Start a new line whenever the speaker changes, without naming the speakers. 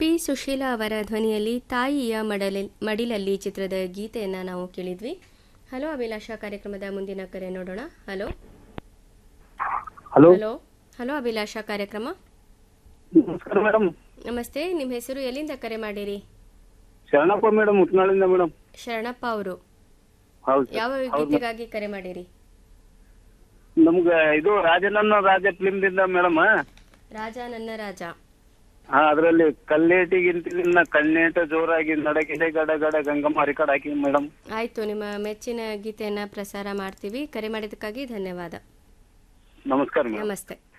P Sushila ಅವರ ಧ್ವನಿಯಲ್ಲಿ ತಾಯಿಯ ಮಡಲಿ ಮಡಿಲಲ್ಲಿ ಚಿತ್ರದ ಗೀತೆಯನ್ನು ನಾವು ಕೇಳಿದ್ವಿ ಹಲೋ ಅಭಿಲಾಷಾ ಕಾರ್ಯಕ್ರಮದ ಮುಂದಿನ ಕರೆ ನೋಡೋಣ hello
hello
hello hello Abhilasha ಕಾರ್ಯಕ್ರಮ
ನಮಸ್ಕಾರ ಮೇಡಮ್
ನಮಸ್ತೆ ನಿಮ್ಮ ಹೆಸರು ಎಲ್ಲಿಂದ ಕರೆ ಮಾಡಿರಿ
ಶರಣಪ್ಪ ಮೇಡಮ್ ಉತ್ನಾಳಿಂದ ಮೇಡಮ್
ಶರಣಪ್ಪ ಅವರು
ಹೌದು ಸರ್.
ಯಾವ
ಹೌದು
ಗೀತೆಗಾಗಿ ಕರೆ ಮಾಡಿರಿ
ನಮ್ಗೆ ಇದು ರಾಜನನ್ನ ರಾಜ ಫಿಲ್ಮ್ದಿಂದ ಮೇಡಮ್
ರಾಜ ನನ್ನ ರಾಜ
ಹಾ ಅದರಲ್ಲಿ ಕಲ್ಲೇಟಿಗಿಂತ ಕಣ್ಣೇಟ ಜೋರಾಗಿ ನಡಗಿದೆ ಗಡ ಗಡ ಗಂಗಮ್ಮ ಹರಿಕಡ್ ಹಾಕಿ ಮೇಡಮ್
ಆಯಿತು ನಿಮ್ಮ ಮೆಚ್ಚಿನ ಗೀತೆಯನ್ನು ಪ್ರಸಾರ ಮಾಡ್ತೀವಿ ಕರೆ ಮಾಡಿದ್ದಕ್ಕಾಗಿ ಧನ್ಯವಾದ
ನಮಸ್ಕಾರ ಮೇಡಮ್
ನಮಸ್ತೆ